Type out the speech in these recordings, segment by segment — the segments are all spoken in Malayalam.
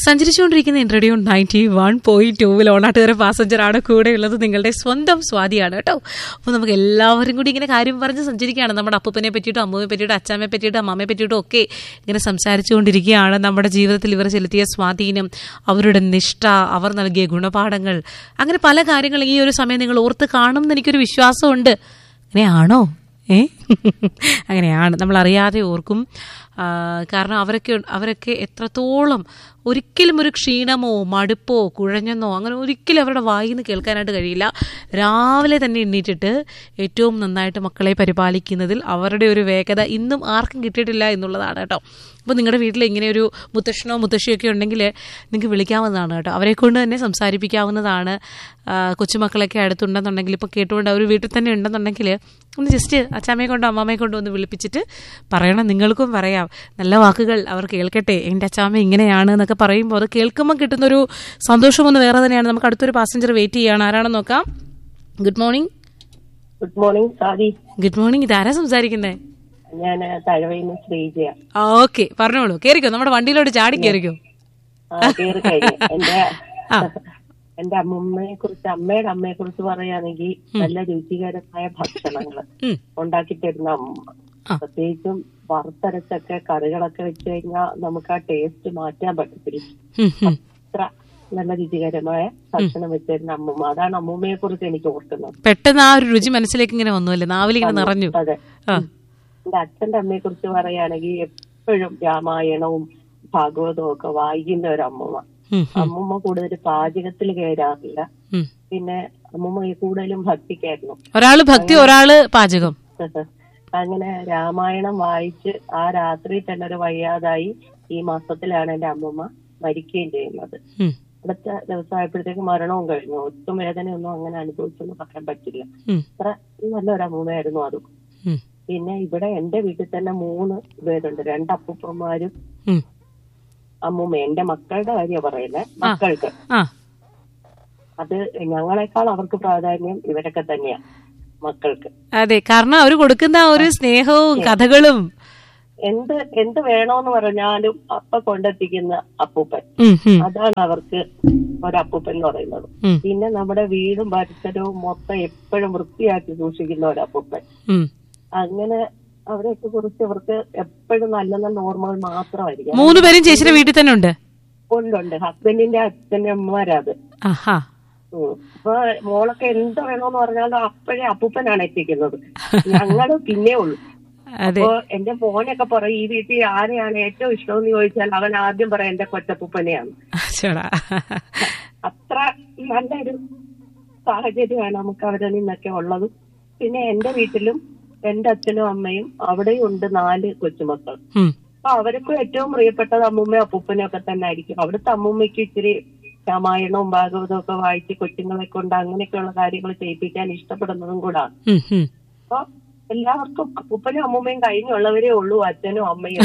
സഞ്ചരിച്ചുകൊണ്ടിരിക്കുന്ന റേഡിയോ നയൻറ്റി വൺ പോയിന്റ് ടൂവിൽ ഓണാട്ടുകാര പാസഞ്ചർ ആണ് കൂടെ ഉള്ളത് നിങ്ങളുടെ സ്വന്തം സ്വാതിയാണ് കേട്ടോ അപ്പോൾ നമുക്ക് എല്ലാവരും കൂടി ഇങ്ങനെ കാര്യം പറഞ്ഞ് സഞ്ചരിക്കുകയാണ് നമ്മുടെ അപ്പൂപ്പനെ പറ്റിയിട്ടും അമ്മൂമ്മയെ പറ്റിയിട്ടും അച്ചാമ്മയെ പറ്റിയിട്ടും അമ്മമ്മയെ പറ്റിയിട്ടും ഒക്കെ ഇങ്ങനെ സംസാരിച്ചുകൊണ്ടിരിക്കുകയാണ് നമ്മുടെ ജീവിതത്തിൽ ഇവർ ചെലുത്തിയ സ്വാധീനം അവരുടെ നിഷ്ഠ അവർ നൽകിയ ഗുണപാഠങ്ങൾ അങ്ങനെ പല കാര്യങ്ങൾ ഈ ഒരു സമയം നിങ്ങൾ ഓർത്ത് കാണും എന്ന് എനിക്കൊരു വിശ്വാസമുണ്ട് അങ്ങനെയാണോ ഏ അങ്ങനെയാണ് നമ്മൾ അറിയാതെ ഓർക്കും ആ, കാരണം അവരൊക്കെ അവരൊക്കെ എത്രത്തോളം ഒരിക്കലും ഒരു ക്ഷീണമോ മടുപ്പോ കുഴഞ്ഞെന്നോ അങ്ങനെ ഒരിക്കലും അവരുടെ വായിൽ നിന്ന് കേൾക്കാനായിട്ട് കഴിയില്ല രാവിലെ തന്നെ എണ്ണീറ്റിട്ട് ഏറ്റവും നന്നായിട്ട് മക്കളെ പരിപാലിക്കുന്നതിൽ അവരുടെ ഒരു വേഗത ഇന്നും ആർക്കും കിട്ടിയിട്ടില്ല എന്നുള്ളതാണ് കേട്ടോ അപ്പോൾ നിങ്ങളുടെ വീട്ടിൽ ഇങ്ങനെ ഒരു മുത്തശ്ശനോ മുത്തശ്ശിയോ ഒക്കെ ഉണ്ടെങ്കിൽ നിങ്ങൾക്ക് വിളിക്കാവുന്നതാണ് കേട്ടോ അവരെ കൊണ്ട് തന്നെ സംസാരിപ്പിക്കാവുന്നതാണ് ആ, കൊച്ചുമക്കളൊക്കെ അടുത്തുണ്ടെന്നുണ്ടെങ്കിൽ ഇപ്പോൾ കേട്ടുകൊണ്ട് അവർ വീട്ടിൽ തന്നെ ഉണ്ടെന്നുണ്ടെങ്കിൽ ഒന്ന് ജസ്റ്റ് അച്ചാമ്മയെ കൊണ്ടോ അമ്മാമ്മയെ കൊണ്ടോ ഒന്ന് വിളിപ്പിച്ചിട്ട് പറയണം നിങ്ങൾക്കും പറയാം നല്ല വാക്കുകൾ അവർ കേൾക്കട്ടെ എൻ്റെ അച്ചാമ്മ ഇങ്ങനെയാണ് എന്നൊക്കെ പറയുമ്പോൾ അത് കേൾക്കുമ്പോൾ കിട്ടുന്നൊരു സന്തോഷമൊന്ന് വേറെ തന്നെയാണ് നമുക്ക് അടുത്തൊരു പാസഞ്ചർ വെയിറ്റ് ചെയ്യാണ് ആരാണെന്ന് നോക്കാം good morning good morning Sadi good morning ഇതാരാ സംസാരിക്കുന്നേ ഞാൻ തഴവയിന്ന് ശ്രീജയ ആ ഓക്കെ പറഞ്ഞോളൂ കേറിക്കോ നമ്മുടെ വണ്ടിയിലോട്ട് ചാടി കേറിക്കോ ആ, കേറി കഴിഞ്ഞു എന്റെ ആ. എന്റെ അമ്മമ്മയെ കുറിച്ച് അമ്മയുടെ അമ്മയെ കുറിച്ച് പറയുകയാണെങ്കിൽ നല്ല രുചികരമായ ഭക്ഷണങ്ങള് ഉം. ഉണ്ടാക്കി തരുന്ന അമ്മ ആ. പ്രത്യേകിച്ചും വറുത്തരച്ചൊക്കെ കറികളൊക്കെ വെച്ച് കഴിഞ്ഞാൽ നമുക്ക് ആ ടേസ്റ്റ് മാറ്റാൻ പറ്റത്തില്ല ഉം, ഉം. അത്ര നല്ല രുചികരമായ ഭക്ഷണം വെച്ച് തരുന്ന അമ്മമ്മ അതാണ് അമ്മൂമ്മയെ കുറിച്ച് എനിക്ക് ഓർക്കുന്നത് പെട്ടെന്ന് ആ ഒരു രുചി മനസ്സിലേക്ക് ഇങ്ങനെ വന്നു അല്ലേ നാവിലിങ്ങനെ നിറഞ്ഞു അതെ ആ എന്റെ അച്ഛന്റെ അമ്മയെ കുറിച്ച് പറയുകയാണെങ്കിൽ എപ്പോഴും രാമായണവും ഭാഗവതവും ഒക്കെ വായിക്കുന്ന ഒരു അമ്മമ്മ ഉം, അമ്മമ്മ കൂടുതൽ പാചകത്തിൽ കയറാറില്ല ഉം. പിന്നെ അമ്മമ്മ ഈ കൂടുതലും ഭക്തിക്കായിരുന്നു ഒരാള് ഭക്തി ഒരാള് പാചകം അങ്ങനെ രാമായണം വായിച്ച് ആ രാത്രി തന്നെ ഒരു വയ്യാതായി ഈ മാസത്തിലാണ് എന്റെ അമ്മമ്മ മരിക്കുകയും ചെയ്യുന്നത് ഉം, അടുത്ത ദിവസമായപ്പോഴത്തേക്ക് മരണവും കഴിഞ്ഞു ഒട്ടും വേദനയൊന്നും അങ്ങനെ അനുഭവിച്ചൊന്നും പറയാൻ പറ്റില്ല ഉം, അത്ര നല്ലൊരു അമ്മൂമ്മയായിരുന്നു അതും ഉം, പിന്നെ ഇവിടെ എന്റെ വീട്ടിൽ തന്നെ മൂന്ന് പേരുണ്ട് രണ്ട് അപ്പൂപ്പന്മാരും ഉം. അമ്മൂമ്മ എന്റെ മക്കളുടെ കാര്യം പറയുന്നത് മക്കൾക്ക് ആ അത് ഞങ്ങളെക്കാൾ അവർക്ക് പ്രാധാന്യം ഇവരൊക്കെ തന്നെയാ മക്കൾക്ക് അതെ കാരണം അവര് കൊടുക്കുന്ന ആ ഒരു സ്നേഹവും കഥകളും എന്ത് എന്ത് വേണോന്ന് പറഞ്ഞാലും അപ്പ കൊണ്ടെത്തിക്കുന്ന അപ്പൂപ്പൻ ഉം, ഉം, അതാണ് അവർക്ക് ഒരപ്പൂപ്പൻ എന്ന് പറയുന്നത് ഉം, പിന്നെ നമ്മുടെ വീടും പരിസരവും മൊത്തം എപ്പോഴും വൃത്തിയാക്കി സൂക്ഷിക്കുന്ന ഒരപ്പൂപ്പൻ ഉം. അങ്ങനെ അവരെയൊക്കെ കുറിച്ച് അവർക്ക് എപ്പോഴും നല്ല നല്ല ഓർമ്മകൾ മാത്രമായിരിക്കും മൂന്ന് പേരും ചേച്ചിയുടെ വീട്ടിൽ തന്നെ ഉണ്ട് ഉണ്ടുണ്ട് ഹസ്ബൻഡിന്റെ അച്ഛന്റെ അമ്മമാരത് ആഹാ ഉം. അപ്പൊ മോളൊക്കെ എന്ത് വേണോന്ന് പറഞ്ഞാലും അപ്പോഴേ അപ്പൂപ്പനാണ് എത്തിക്കുന്നത് ഞങ്ങള് പിന്നെ ഉള്ളു അതെ അപ്പൊ എന്റെ മോനൊക്കെ പറയും ഈ വീട്ടിൽ ആരെയാണ് ഏറ്റവും ഇഷ്ടം എന്ന് ചോദിച്ചാൽ അവൻ ആദ്യം പറയാം എന്റെ കൊച്ചപ്പൂപ്പനെയാണ് ചേടാ അത്ര നല്ലൊരു സാഹചര്യമാണ് നമുക്ക് അവരിൽ നിന്നൊക്കെ ഉള്ളത് പിന്നെ എന്റെ വീട്ടിലും എന്റെ അച്ഛനും അമ്മയും അവിടെയും ഉണ്ട് നാല് കൊച്ചുമക്കൾ ഉം, അപ്പൊ അവർക്കും ഏറ്റവും പ്രിയപ്പെട്ടത് അമ്മൂമ്മയും അപ്പൂപ്പനും ഒക്കെ തന്നെ ആയിരിക്കും അവിടുത്തെ അമ്മൂമ്മയ്ക്ക് ഇച്ചിരി രാമായണവും ഭാഗവതവും ഒക്കെ വായിച്ച് കൊച്ചുങ്ങളെ കൊണ്ട് അങ്ങനെയൊക്കെയുള്ള കാര്യങ്ങൾ ചെയ്യിപ്പിക്കാൻ ഇഷ്ടപ്പെടുന്നതും കൂടാണ് ഉം, ഉം. അപ്പൊ എല്ലാവർക്കും അപ്പൂപ്പനും അമ്മൂമ്മയും കഴിഞ്ഞുള്ളവരേ ഉള്ളൂ അച്ഛനും അമ്മയും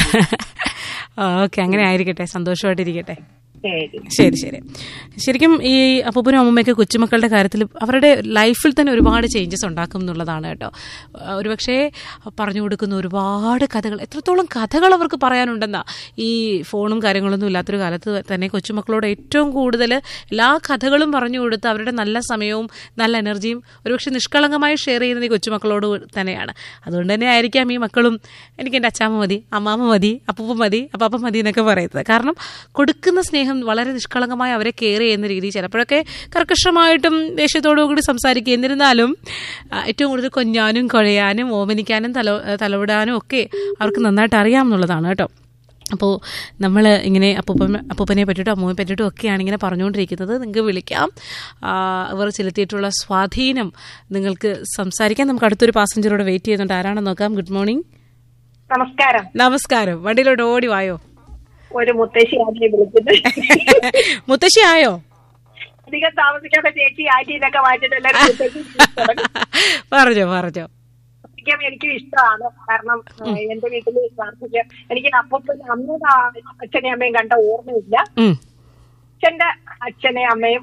ഓക്കെ അങ്ങനെ ആയിരിക്കട്ടെ സന്തോഷമായിട്ടിരിക്കട്ടെ ശരി ശരി ശരി ശരിക്കും ഈ അപ്പൂപ്പനും അമ്മൂമ്മയൊക്കെ കൊച്ചുമക്കളുടെ കാര്യത്തിൽ അവരുടെ ലൈഫിൽ തന്നെ ഒരുപാട് ചേഞ്ചസ് ഉണ്ടാക്കും എന്നുള്ളതാണ് കേട്ടോ ആ, ഒരുപക്ഷേ പറഞ്ഞു കൊടുക്കുന്ന ഒരുപാട് കഥകൾ എത്രത്തോളം കഥകൾ അവർക്ക് പറയാനുണ്ടെന്നാ ഈ ഫോണും കാര്യങ്ങളൊന്നും ഇല്ലാത്തൊരു കാലത്ത് തന്നെ കൊച്ചുമക്കളോട് ഏറ്റവും കൂടുതൽ എല്ലാ കഥകളും പറഞ്ഞു കൊടുത്ത് അവരുടെ നല്ല സമയവും നല്ല എനർജിയും ഒരുപക്ഷെ നിഷ്കളങ്കമായി ഷെയർ ചെയ്യുന്നത് ഈ കൊച്ചുമക്കളോട് തന്നെയാണ് അതുകൊണ്ട് തന്നെ ആയിരിക്കാം ഈ മക്കളും എനിക്ക് എൻ്റെ അച്ചാമ്മ മതി അമ്മാമ്മ മതി അപ്പൂപ്പ മതി അപ്പാപ്പ മതി എന്നൊക്കെ പറയുന്നത് കാരണം കൊടുക്കുന്ന സ്നേഹം വളരെ നിഷ്കളങ്കമായി അവരെ കെയർ ചെയ്യുന്ന രീതി ചിലപ്പോഴൊക്കെ കർക്കശമായിട്ടും ദേഷ്യത്തോടു കൂടി സംസാരിക്കുക എന്നിരുന്നാലും ആ, ഏറ്റവും കൂടുതൽ കൊഞ്ഞാനും കുഴയാനും ഓമനിക്കാനും തല തലവിടാനും ഒക്കെ അവർക്ക് നന്നായിട്ട് അറിയാമെന്നുള്ളതാണ് കേട്ടോ അപ്പോൾ നമ്മൾ ഇങ്ങനെ അപ്പൂപ്പൻ അപ്പൂപ്പനെ പറ്റിയിട്ടും അമ്മൂമ്മയെ പറ്റിയിട്ടും ഒക്കെയാണ് ഇങ്ങനെ പറഞ്ഞുകൊണ്ടിരിക്കുന്നത് നിങ്ങൾക്ക് വിളിക്കാം ആ, ഇവർ ചെലുത്തിയിട്ടുള്ള സ്വാധീനം നിങ്ങൾക്ക് സംസാരിക്കാം നമുക്ക് അടുത്തൊരു പാസഞ്ചറോട് വെയിറ്റ് ചെയ്യുന്നുണ്ട് ആരാണെന്ന് നോക്കാം ഗുഡ് മോർണിംഗ് നമസ്കാരം നമസ്കാരം വണ്ടിയിലോട്ട് ഓടി വായോ ഒരു മുത്തശ്ശിയാണ് വിളിക്കുന്നത് മുത്തശ്ശി ആയോ അധികം താമസിക്കാത്ത ചേച്ചി ആന്റീനൊക്കെ മാറ്റിട്ട് എല്ലാവരും മുത്തശ്ശി പറഞ്ഞോ പറഞ്ഞോ പ്രാർത്ഥിക്കാൻ എനിക്ക് ഇഷ്ടമാണ് കാരണം ഏഹ്, എന്റെ വീട്ടിൽ പ്രാർത്ഥിക്കാൻ എനിക്ക് അപ്പൂപ്പൻ അമ്മയുടെ അച്ഛനെയും അമ്മയും കണ്ട ഓർമ്മയില്ല ഉം, അച്ഛന്റെ അച്ഛനെയും അമ്മയും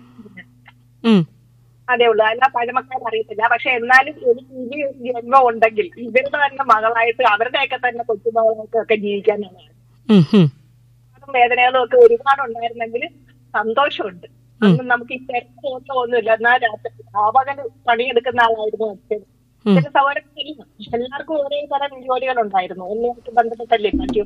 ഉം. അതേ ഉള്ളൂ അല്ല പഴമക്കാർ അറിയത്തില്ല പക്ഷെ എന്നാലും എനിക്ക് ഇനി ഒരു ജന്മം ഉണ്ടെങ്കിൽ ഇവരുടെ തന്നെ മകളായിട്ട് അവരുടെയൊക്കെ തന്നെ കൊച്ചുമകളായിട്ട് ഒക്കെ ജീവിക്കാനാണ് ഉം, ഉം. അത് വേദനകളും ഒക്കെ ഒരുപാട് ഉണ്ടായിരുന്നെങ്കിൽ സന്തോഷമുണ്ട് അന്ന് നമുക്ക് ഈ തിരക്ക് ഓട്ടം ഒന്നുമില്ല എന്നാൽ രാത്രി ആവകന് പണിയെടുക്കുന്ന ആളായിരുന്നു അച്ഛൻ ഉം. ചില സൗകര്യങ്ങളില്ല എല്ലാവർക്കും ഒരേ തരം ജോലികളുണ്ടായിരുന്നു എല്ലാവർക്കും ബന്ധപ്പെട്ടല്ലേ മറ്റു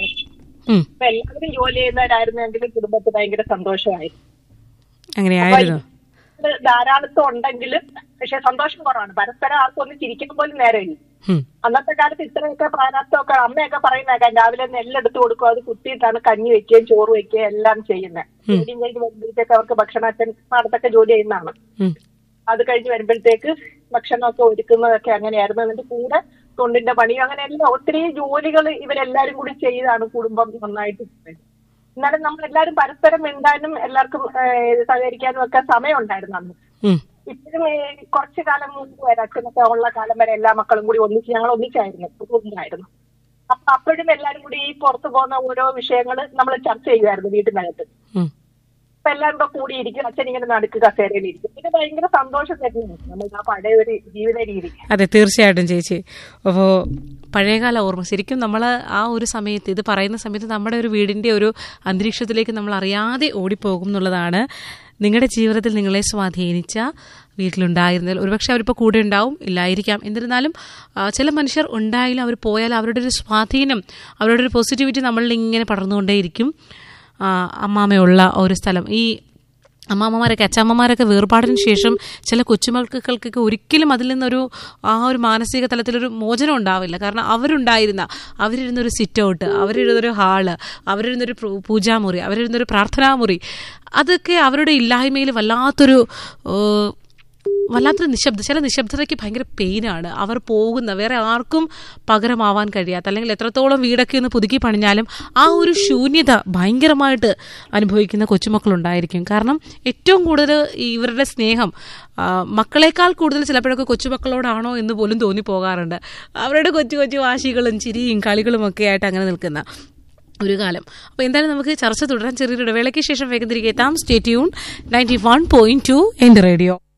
ഉം. അപ്പൊ എല്ലാവരും ജോലി ചെയ്യുന്നവരായിരുന്നെങ്കിൽ കുടുംബത്തിൽ ഭയങ്കര സന്തോഷമായിരുന്നു അങ്ങനെയായിരുന്നു ഇത് ധാരാളിത്തം ഉണ്ടെങ്കിലും പക്ഷെ സന്തോഷം കുറവാണ് പരസ്പരം ആർക്കും ഒന്ന് ചിരിക്കാൻ പോലും നേരമില്ല ഉം. അന്നത്തെ കാലത്ത് ഇത്രയൊക്കെ പ്രാരാബ്ദമൊക്കെ അമ്മയൊക്കെ പറയുന്നേക്കാം രാവിലെ നെല്ലെടുത്ത് കൊടുക്കും അത് കുത്തിയിട്ടാണ് കഞ്ഞി വെക്കുകയും ചോറ് വെക്കുകയും എല്ലാം ചെയ്യുന്നത് ജോലിയും കഴിഞ്ഞ് വരുമ്പോഴത്തേക്ക് അവർക്ക് ഭക്ഷണത്തിന് പാടത്തൊക്കെ ജോലി ചെയ്യുന്നതാണ് ഉം. അത് കഴിഞ്ഞ് വരുമ്പോഴത്തേക്ക് ഭക്ഷണമൊക്കെ ഒരുക്കുന്നതൊക്കെ അങ്ങനെയായിരുന്നു എന്നിട്ട് കൂടെ തൊണ്ടിന്റെ പണി അങ്ങനെ എല്ലാം ഒത്തിരി ജോലികൾ ഇവരെല്ലാരും കൂടി ചെയ്താണ് കുടുംബം നന്നായിട്ട് പോയത്. എന്നാലും നമ്മൾ എല്ലാവരും പരസ്പരം മിണ്ടാനും എല്ലാവർക്കും ഏഹ്, സഹകരിക്കാനും ഒക്കെ സമയം ഉണ്ടായിരുന്നു അന്ന് ഉം. ഇപ്പോഴും ഏഹ്, കുറച്ചു കാലം മുമ്പ് വരെ അച്ഛനൊക്കെ ഉള്ള കാലം വരെ എല്ലാ മക്കളും കൂടി ഒന്നിച്ച് ഞങ്ങൾ ഒന്നിച്ചായിരുന്നു കുടുംബമായിരുന്നു അപ്പൊ അപ്പോഴും എല്ലാരും കൂടി ഈ പുറത്തു പോകുന്ന ഓരോ വിഷയങ്ങൾ നമ്മൾ ചർച്ച ചെയ്യുമായിരുന്നു വീട്ടിനകത്ത് ഉം. അപ്പൊ എല്ലാവരും കൂടെ കൂടിയിരിക്കും അച്ഛൻ ഇങ്ങനെ നടുക്ക് കസേരയിൽ ഇരിക്കും പിന്നെ ഭയങ്കര സന്തോഷം തരുന്നു നമ്മൾ ആ പഴയ ഒരു ജീവിത രീതി അതെ തീർച്ചയായിട്ടും ചേച്ചി അപ്പോൾ പഴയകാല ഓർമ്മ ശരിക്കും നമ്മൾ ആ ഒരു സമയത്ത് ഇത് പറയുന്ന സമയത്ത് നമ്മുടെ ഒരു വീടിൻ്റെ ഒരു അന്തരീക്ഷത്തിലേക്ക് നമ്മൾ അറിയാതെ ഓടിപ്പോകും എന്നുള്ളതാണ് നിങ്ങളുടെ ജീവിതത്തിൽ നിങ്ങളെ സ്വാധീനിച്ച വീട്ടിലുണ്ടായിരുന്നതിൽ ഒരുപക്ഷെ അവരിപ്പോൾ കൂടെ ഉണ്ടാവും ഇല്ലായിരിക്കാം എന്നിരുന്നാലും ആ, ചില മനുഷ്യർ ഉണ്ടായാലും അവർ പോയാൽ അവരുടെ ഒരു സ്വാധീനം അവരുടെ ഒരു പോസിറ്റിവിറ്റി നമ്മളിൽ ഇങ്ങനെ പടർന്നുകൊണ്ടേയിരിക്കും ആ, അമ്മാമയുള്ള ഒരു സ്ഥലം ഈ അമ്മാമ്മമാരൊക്കെ അച്ഛമ്മമാരൊക്കെ വേർപാടിന് ശേഷം ചില കൊച്ചുമക്കൾക്കൊക്കെ ഒരിക്കലും അതിൽ നിന്നൊരു ആ ഒരു മാനസിക തലത്തിലൊരു മോചനം ഉണ്ടാവില്ല കാരണം അവരുണ്ടായിരുന്ന അവരിരുന്നൊരു സിറ്റ് ഔട്ട് അവരിരുന്നൊരു ഹാള് അവരിരുന്നൊരു പ്രൂ- പൂജാമുറി അവരിരുന്നൊരു പ്രാർത്ഥനാമുറി അതൊക്കെ അവരുടെ ഇല്ലായ്മയിൽ വല്ലാത്തൊരു ഏഹ്, വല്ലാത്തൊരു നിശബ്ദ ചില നിശബ്ദതയ്ക്ക് ഭയങ്കര പെയിനാണ് അവർ പോകുന്ന വേറെ ആർക്കും പകരമാവാൻ കഴിയാത്ത അല്ലെങ്കിൽ എത്രത്തോളം വീടൊക്കെ ഒന്ന് പുതുക്കി പണിഞ്ഞാലും ആ ഒരു ശൂന്യത ഭയങ്കരമായിട്ട് അനുഭവിക്കുന്ന കൊച്ചുമക്കളുണ്ടായിരിക്കും കാരണം ഏറ്റവും കൂടുതൽ ഈ ഇവരുടെ സ്നേഹം ആ, മക്കളെക്കാൾ കൂടുതൽ ചിലപ്പോഴൊക്കെ കൊച്ചുമക്കളോടാണോ എന്ന് പോലും തോന്നിപ്പോകാറുണ്ട് അവരുടെ കൊച്ചു കൊച്ചു വാശികളും ചിരിയും കളികളും ഒക്കെ ആയിട്ട് അങ്ങനെ നിൽക്കുന്ന ഒരു കാലം അപ്പോൾ എന്തായാലും നമുക്ക് ചർച്ച തുടരാൻ ചെറിയൊരു ഇടവേളയ്ക്ക് ശേഷം വേഗം തിരികെ എത്താം stay tune ninety one point two എൻ്റെ റേഡിയോ